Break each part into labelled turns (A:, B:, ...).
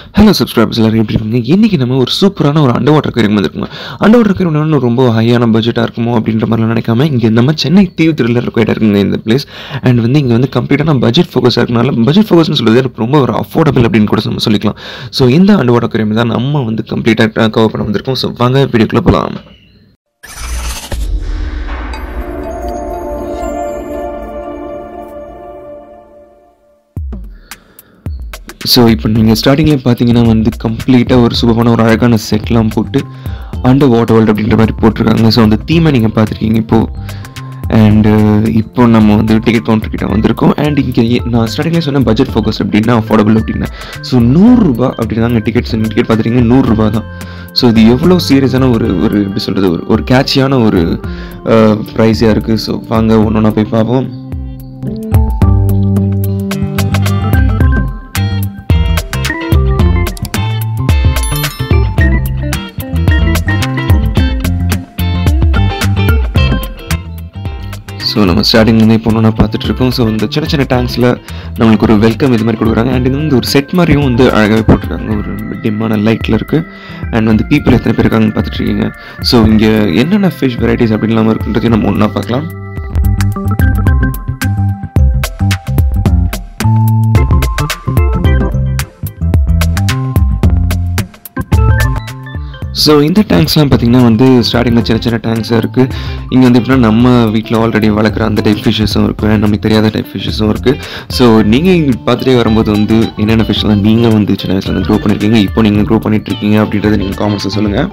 A: hello subscribers எல்லாரும் எப்படி இருக்கீங்க இன்றைக்கி நம்ம ஒரு சூப்பரான ஒரு அண்டர் வாட்டர் கரியர் வந்துருக்கோங்க அண்டர் வாட்டர் கரியர் ரொம்ப ஹையான பட்ஜெட்டாக இருக்குமோ அப்படின்ற மாதிரிலாம் நினைக்காம இங்கே நம்ம சென்னை தீவு திருவிழா இருக்கோயிட்டா இருக்குங்க இந்த பிளேஸ் அண்ட் வந்து இங்கே வந்து கம்ப்ளீட்டான பட்ஜெட் ஃபோக்கஸாக இருக்கனால பட்ஜெட் ஃபோக்கஸ்னு சொல்லுறது எனக்கு ரொம்ப ஒரு அஃபோர்டபுள் அப்படின்னு கூட நம்ம சொல்லிக்கலாம் ஸோ இந்த அண்டர் வாட்டர் கரியர் தான் நம்ம வந்து கம்ப்ளீட்டாக கவர் பண்ண வந்திருக்கோம் ஸோ வாங்க வீடியோக்குள்ளே போகலாம் ஸோ இப்போ நீங்கள் ஸ்டார்டிங்லேயே பார்த்தீங்கன்னா வந்து கம்ப்ளீட்டாக ஒரு சூப்பரான ஒரு அழகான செட்லாம் போட்டு அண்டர் வாட்டர் வேர்ல்டு அப்படின்ற மாதிரி போட்டிருக்காங்க ஸோ அந்த தீமை நீங்கள் பார்த்துருக்கீங்க இப்போது அண்டு இப்போ நம்ம வந்து டிக்கெட் கவுண்டர் கிட்ட வந்திருக்கோம் அண்ட் இங்கே நான் ஸ்டார்டிங்லேயே சொன்னேன் பட்ஜெட் ஃபோக்கஸ் அப்படின்னா அஃபோர்டபுள் அப்படின்னா ஸோ நூறுரூபா அப்படின்னாங்க டிக்கெட்ஸ் டிக்கெட் பார்த்துருக்கீங்க நூறுரூபா தான் ஸோ இது எவ்வளோ சீரியஸான ஒரு ஒரு எப்படி சொல்கிறது ஒரு ஒரு கேட்சியான ஒரு ப்ரைஸாக இருக்குது ஸோ வாங்க ஒன்று ஒன்றா போய் பார்ப்போம் ஸோ நம்ம ஸ்டார்டிங்லேருந்து இப்போ ஒன்றா பார்த்துட்டு இருக்கோம் ஸோ இந்த சின்ன சின்ன டேங்க்ஸில் நம்மளுக்கு ஒரு வெல்கம் இது மாதிரி கொடுக்குறாங்க அண்ட் இது வந்து ஒரு செட் மாதிரியும் வந்து அழகாகவே போட்டிருக்காங்க ஒரு டிம்மான லைட்டில் இருக்குது அண்ட் வந்து பீப்புள் எத்தனை பேர் இருக்காங்கன்னு பார்த்துட்டு இருக்கீங்க ஸோ இங்கே என்னென்ன ஃபிஷ் வெரைட்டிஸ் அப்படின்லாம் இருக்குன்றதையும் நம்ம ஒன்றா பார்க்கலாம் ஸோ இந்த டேங்க்ஸ்லாம் பார்த்தீங்கன்னா வந்து ஸ்டார்டிங்கில் சின்ன சின்ன டேங்க்ஸாக இருக்குது இங்கே வந்து எப்படின்னா நம்ம வீட்டில் ஆல்ரெடி வளர்க்குற அந்த டைப் ஃபிஷ்ஷஸும் இருக்குது நமக்கு தெரியாத டைப் ஃபிஷ்ஷஸும் இருக்குது ஸோ நீங்கள் இங்கே பார்த்துட்டே வரும்போது வந்து என்னென்ன ஃபிஷ்லாம் நீங்கள் வந்து சின்ன வயசுல க்ரோ பண்ணியிருக்கீங்க இப்போ நீங்கள் க்ரோ பண்ணிட்டு இருக்கீங்க அப்படின்றத நீங்கள் காமெண்ட்ஸில் சொல்லுங்கள்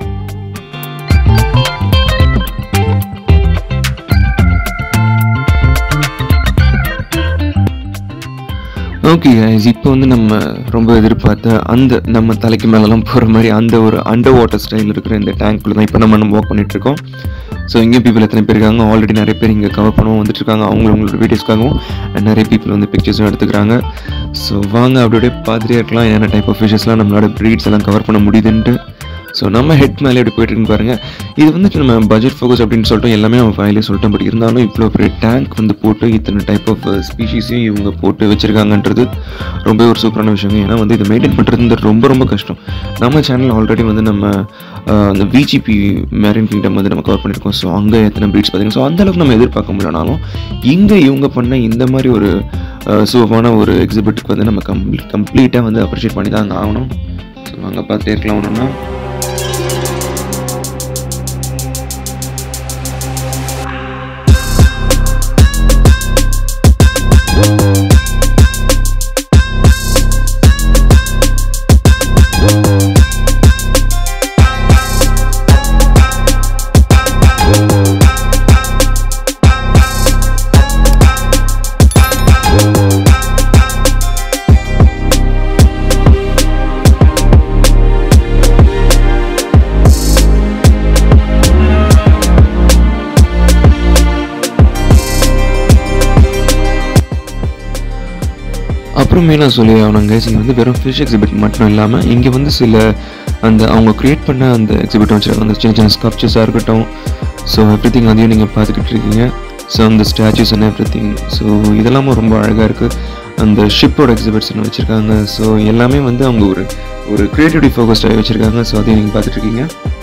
A: ஓகே கைஸ் இப்போ வந்து நம்ம ரொம்ப எதிர்பார்த்த அந்த நம்ம தலைக்கு மேலெலாம் போகிற மாதிரி அந்த ஒரு அண்டர் வாட்டர் ஸ்டைல் இருக்கிற இந்த டேங்க்குள்ள தான் இப்போ நம்ம நம்ம வாக் பண்ணிட்டு இருக்கோம் ஸோ இங்கே பீப்புள் எத்தனை பேர் இருக்காங்க ஆல்ரெடி நிறைய பேர் இங்கே கவர் பண்ணவும் வந்துட்டு இருக்காங்க அவங்க அவங்களோட வீடியோஸ்க்காகவும் and நிறைய பீப்புள் வந்து பிக்சர்ஸும் எடுத்துக்கிறாங்க ஸோ வாங்க அப்படி அப்படியே பார்த்துட்டே இருக்கலாம் என்னென்ன டைப் ஆஃப் ஃபிஷஸ்லாம் நம்மளோட ப்ரீட்ஸ் எல்லாம் கவர் பண்ண முடியுதுன்ட்டு ஸோ நம்ம ஹெட் மேலே எப்படி போயிட்டு இருக்கு பாருங்க இது வந்துட்டு நம்ம பட்ஜெட் ஃபோக்கஸ் அப்படின்னு சொல்லிட்டு எல்லாமே அவன் ஃபைலே சொல்லிட்டோம் பட் இருந்தாலும் இவ்வளோ பெரிய டேங்க் வந்து போட்டு இத்தனை டைப் ஆஃப் ஸ்பீஷீஸையும் இவங்க போட்டு வச்சிருக்காங்கன்றது ரொம்ப ஒரு சூப்பரான விஷயம் ஏன்னா வந்து இதை மெயின்டைன் பண்ணுறது ரொம்ப ரொம்ப கஷ்டம் நம்ம சேனல் ஆல்ரெடி வந்து நம்ம அஹ், அந்த விஜிபி மேரின் கிங்டம் வந்து நம்ம கவர் பண்ணியிருக்கோம் ஸோ அங்கே எத்தனை ப்ரீட்ஸ் பார்த்தீங்கன்னா ஸோ அந்தளவுக்கு நம்ம எதிர்பார்க்க முடியலனாலும் இங்கே இவங்க பண்ண இந்த மாதிரி ஒரு சூப்பரான ஒரு எக்ஸிபிட்டுக்கு வந்து நம்ம கம்ப்ளீட் கம்ப்ளீட்டாக வந்து அப்ரிஷியேட் பண்ணி தான் ஆகணும் ஸோ அங்கே பார்த்துட்டே இருக்கலாம் ஒன்றுனா அப்புறம் மெயினாக சொல்லி ஆகணுங்க இங்கே வந்து வெறும் ஃபிஷ் எக்ஸிபிட் மட்டும் இல்லாமல் இங்கே வந்து சில அந்த அவங்க க்ரியேட் பண்ண அந்த எக்ஸிபிட் வச்சுருக்காங்க அந்த சின்ன சின்ன ஸ்கப்சர்ஸாக இருக்கட்டும் ஸோ எவ்ரி திங் அதையும் நீங்கள் பார்த்துக்கிட்டு இருக்கீங்க ஸோ அந்த statues and every thing so இதெல்லாமும் ரொம்ப அழகாக இருக்குது அந்த ஷிப்போட எக்ஸிபிட்ஸ் வச்சுருக்காங்க ஸோ எல்லாமே வந்து அவங்க ஒரு ஒரு க்ரியேட்டிவிட்டி ஃபோக்கஸ்டாக வச்சுருக்காங்க ஸோ அதையும் நீங்கள் பார்த்துட்டு இருக்கீங்க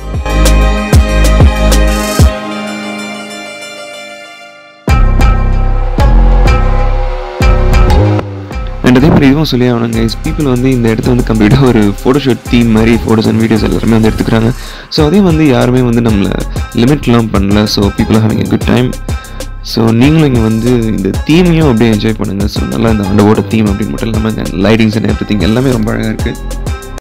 A: அண்ட் அதே மாதிரி இதுவும் சொல்லி ஆகணும் கைஸ் பீப்புள் வந்து இந்த இடத்த வந்து கம்ப்ளீட்டாக ஒரு ஃபோட்டோஷூட் தீம் மாதிரி ஃபோட்டோஸ் அண்ட் வீடியோஸ் எல்லாருமே வந்து எடுத்துக்கிறாங்க ஸோ அதே வந்து யாருமே வந்து நம்மளை லிமிட்லாம் பண்ணல so people having a good time so நீங்களும் இங்கே வந்து இந்த தீமையும் அப்படியே என்ஜாய் பண்ணுங்கள் ஸோ நல்லா இந்த அண்டவோட தீம் அப்படின்னு மட்டும் இல்லாமல் லைட்டிங்ஸ் அண்ட் எவ்ரி திங் எல்லாமே ரொம்ப அழகாக இருக்குது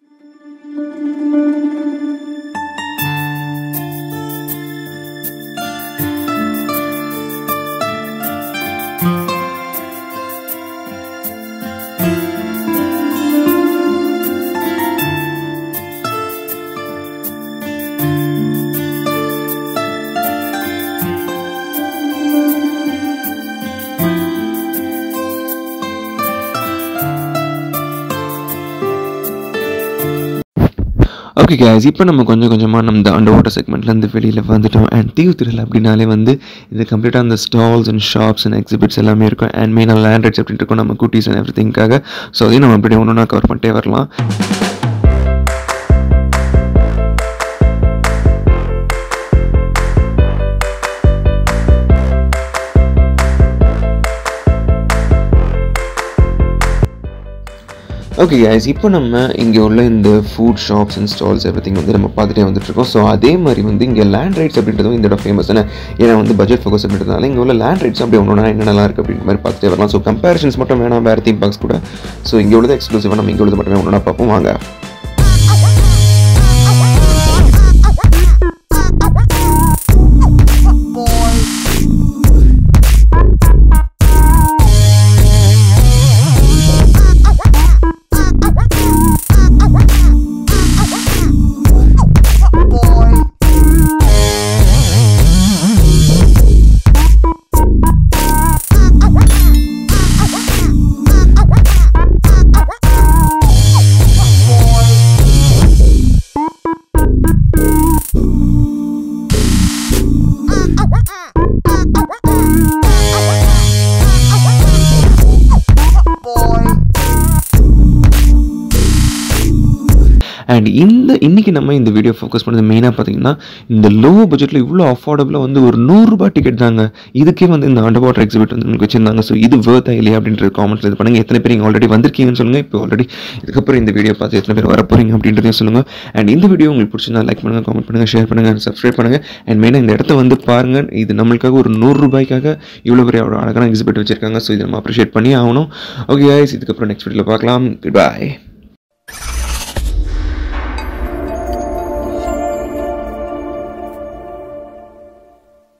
A: ஓகே கேஸ் இப்போ நம்ம கொஞ்சம் கொஞ்சமாக நம்ம இந்த அண்டர் வாட்டர் செக்மெண்ட்லேருந்து வெளியில் வந்துட்டோம் அண்ட் தீவு திருவிழா அப்படின்னாலே வந்து இது கம்ப்ளீட்டாக அந்த stalls and shops and exhibits எல்லாமே இருக்கும் அண்ட் மெயினாக லேண்ட் ரைட்ஸ் அப்படின்னு இருக்கும் நம்ம குட்டீஸ் அண்ட் எவ்ரி திங்காக ஸோ அதையும் நம்ம அப்படியே ஒன்று ஒன்றா கவர் பண்ணிட்டே வரலாம் ஓகே guys இப்போ நம்ம இங்கே உள்ள இந்த food shops and stalls everything வந்து நம்ம பார்த்துட்டே வந்துட்டு இருக்கோம் ஸோ அதே மாதிரி வந்து இங்கே லேண்ட் ரைட்ஸ் அப்படின்றதும் இந்த இடம் ஃபேமஸ் ஏன்னா வந்து பட்ஜெட் ஃபோக்கஸ் அப்படின்றதுனால இங்கே உள்ள லேண்ட் ரைட்ஸ் அப்படி ஒன்று என்னென்னலாம் இருக்குது அப்படின்ற மாதிரி பார்த்துட்டே வரலாம் ஸோ கம்பேரிஷன்ஸ் மட்டும் வேணாம் வேறு தீம் பார்க்ஸ் கூட ஸோ இங்கே உள்ளது எக்ஸ்க்ளூசிவாக நம்ம இங்கே உள்ளது மட்டுமே ஒன்றா பார்ப்போம் வாங்க அண்ட் இந்த இன்னைக்கு நம்ம இந்த வீடியோ ஃபோக்கஸ் பண்ணது மெயினாக பார்த்தீங்கன்னா இந்த லோ பட்ஜெட்டில் இவ்வளோ அஃபோர்டபுளாக வந்து ஒரு நூறுரூபா டிக்கெட் தாங்க இதுக்கே வந்து இந்த அண்டர் வாட்டர் எக்ஸிபிட் வந்து நமக்கு வச்சிருந்தாங்க ஸோ இது வேர்த்தா இல்லையா அப்படின்ற காமெண்ட்ஸ் இது பண்ணுங்க எத்தனை பேர் இங்கே ஆல்ரெடி வந்திருக்கீங்கன்னு சொல்லுங்கள் இப்போ ஆல்ரெடி இதுக்கப்புறம் இந்த வீடியோ பார்த்து எத்தனை பேர் வர போறீங்க அப்படின்றதையும் சொல்லுங்கள் அண்ட் இந்த வீடியோ உங்களுக்கு பிடிச்சிருந்தா லைக் பண்ணுங்கள் காமெண்ட் பண்ணுங்கள் ஷேர் பண்ணுங்கள் சப்ஸ்கிரைப் பண்ணுங்கள் அண்ட் மெயினாக இந்த இடத்த வந்து பாருங்கள் இது நம்மளுக்காக ஒரு நூறு ரூபாய்க்காக இவ்வளோ பெரிய ஒரு அழகான எக்ஸிபிட் வச்சிருக்காங்க ஸோ இதை நம்ம அப்ரிஷியேட் பண்ணி ஆகணும் ஓகே guys இதுக்கப்புறம் நெக்ஸ்ட் வீடியோவில் பார்க்கலாம் குட் பை